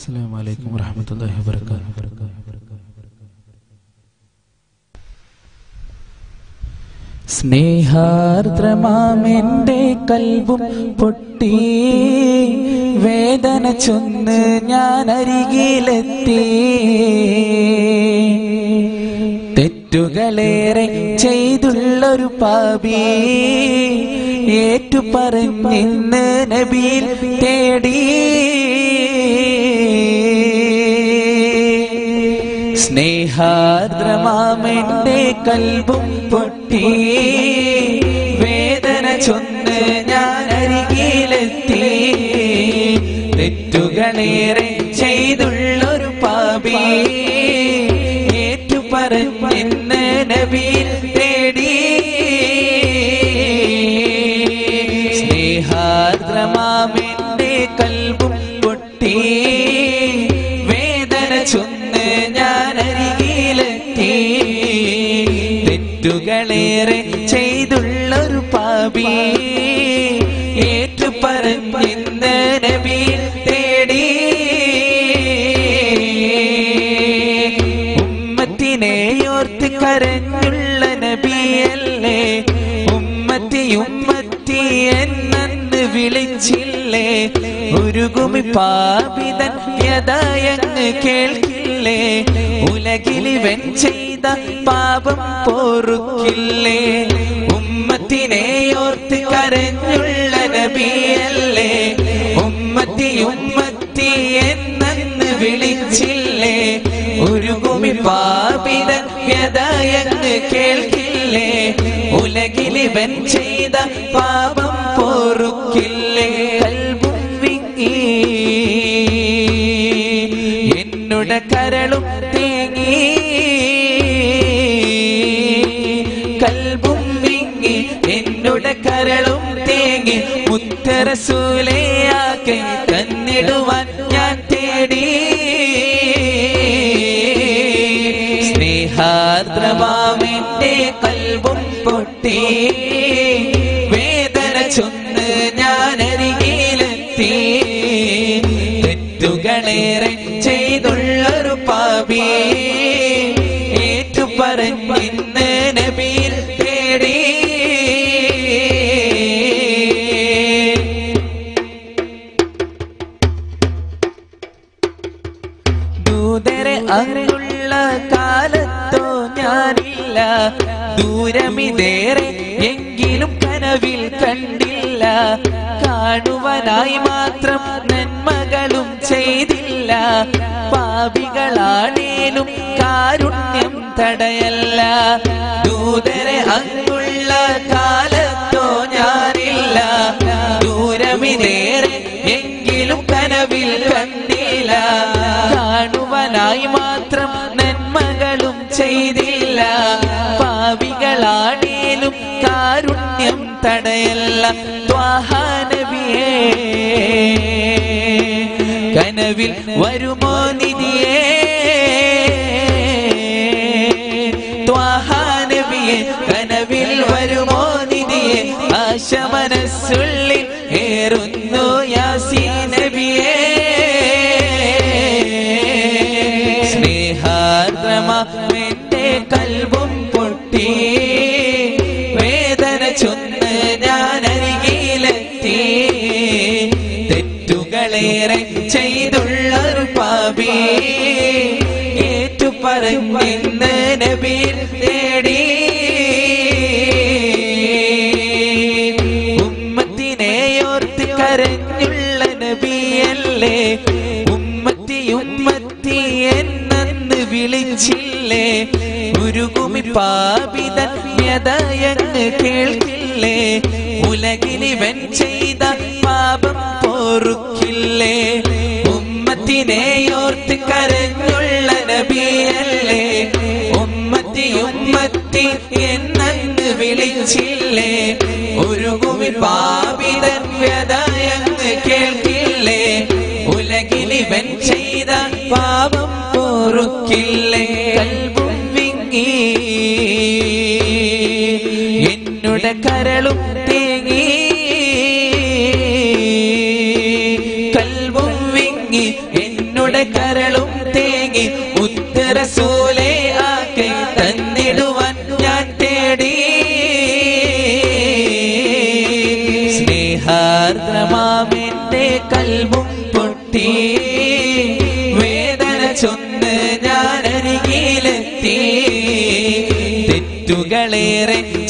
السلام عليكم ورحمة الله وبركاته സ്നേഹാർദ്രമാമെന്റെ കൽവും പൊട്ടി വേദന ചൊന്ന് ഞാൻ അരികിലെത്തി തെറ്റുകളേറെ ചെയ്തുള്ളൊരു പാപി ഏറ്റുപറഞ്ഞിന്ന് നബിയിൽ തേടി സ്നേഹാർദ്രമാമെന്റെ കൽവും പൊട്ടി വേദന ചൊന്ന് ഞാൻ അരികിലെത്തി തെറ്റുകളേറെ ചെയ്തുള്ളൊരു പാപി ഏറ്റുപറഞ്ഞിന്ന് നബിയിൽ തേടി സ്നേഹാർദ്രമാമെന്റെ കൽവും പൊട്ടി വേദന ചൊന്ന് ഞാൻ അരികിലെത്തി തെറ്റുകളേറെ ചെയ്തുള്ളൊരു പാപി ഏറ്റുപറഞ്ഞിന്ന് നബിയിൽ തേടി ഉമ്മത്തിനെ ഓർത്ത് കരഞ്ഞുള്ള നബിയല്ലേ ഉമ്മത്തി ഉമ്മത്തി എന്നു വിളിച്ചില്ലേ ഉരുകുമി പാപിതൻ യഥായങ്ങ് കേൾക്കില്ലേ ഉലകിലിവൻ ചെയ്ത പാപം പോറുക്കില്ലേ ഉമ്മത്തിനെ ഓർത്ത് കരഞ്ഞുള്ള നബിയല്ലേ ഉമ്മത്തി ഉമ്മത്തി എന്നു വിളിച്ചില്ലേ ഉരുകുമി പാപിതൻ വ്യതയങ്ങ് കേൾക്കില്ലേ ഉലകിലിവൻ ചെയ്ത പാപം പോറുക്കില്ലേ കൽബും വിങ്ങി എന്നുടെ കരളും തേങ്ങി കൽബും വിങ്ങി എന്നുടെ കരളും തേങ്ങി മുത്തരസൂലയാക്കി തന്നിടുവാൻ ഞാൻ തേടി സ്നേഹാർദ്രമാവിന്റെ കൽബും പൊട്ടി വേദന ചൊന്ന് ഞാൻ അരികിലെത്തി തെറ്റുകളേറെ ചെയ്തുള്ളൊരു പാപി ഏറ്റുപറഞ്ഞിന്ന് നബിയിൽ തേടി ദൂതരെ അങ്ങുള്ള കാലത്തോ ഞാനില്ല ദൂരമിതേറെ എങ്കിലും കനവിൽ കണ്ടില്ല കാണുവാനായി മാത്രം നന്മകളും ചെയ്തില്ല പാപികളാണേലും കാരുണ്യം തടയല്ല ദൂതരെ അങ്ങുള്ള കാലത്തോ ഞാനില്ല ദൂരമിതേറെ എങ്കിലും കനവിൽ കണ്ടില്ല കാണുവാനായി മാത്രം നന്മകളും ചെയ്തില്ല പാവികളാണേലും കാരുണ്യം തടയല്ല ത്വാഹാനബിയേ കനവിൽ വരുമോ നിധിയേ ത്വാഹാനബിയെ കനവിൽ വരുമോ നിധിയെ ആശ മനസ്സുള്ളിൽ ഏറുന്നു യാസീ നബിയേ സ്നേഹാർദ്രമെന്റെ കൽവും പൊട്ടി വേദന ചൊന്ന് ഞാൻ അരികിലെത്തി തെറ്റുകളേറെ ചെയ്തുള്ളൊരു പാപി ഏറ്റുപറഞ്ഞിന്ന് നബിയിൽ തേടി ഉമ്മത്തിനെ ഓർത്ത് കരഞ്ഞുള്ള നബിയല്ലേ ഉമ്മത്തി ഉമ്മത്തി എന്നു വിളിച്ചില്ലേ ഉരുകുമി പാപിതൻ വ്യതയങ്ങ് കേൾക്കില്ലേ ഉലകിലിവൻ ചെയ്ത പാപം പോറുക്കില്ലേ ഉമ്മത്തിനെ ഓർത്ത് കരഞ്ഞുള്ള നബിയല്ലേ ഉമ്മത്തി ഉമ്മത്തി എന്നു വിളിച്ചില്ലേ ഉരുകുമി പാപിതൻ വ്യതയങ്ങ് കേൾക്കില്ലേ ഉലകിലിവൻ ചെയ്ത പാപം പോറുക്കില്ലേ കൽബും വിങ്ങി എന്നുടെ കരളും തേങ്ങി കൽബും വിങ്ങി എന്നുടെ ഞങ്ങളുടെ കരളും തേങ്ങി ഉത്തരസൂലെ ആക്കി തന്നിടുവാൻ ഞാൻ തേടി സ്നേഹാർദ്രമാമെന്റെ കൽബും പൊട്ടി വേദന ചൊന്ന് ഞാൻ അരികിലെത്തി തെറ്റുകളേറെ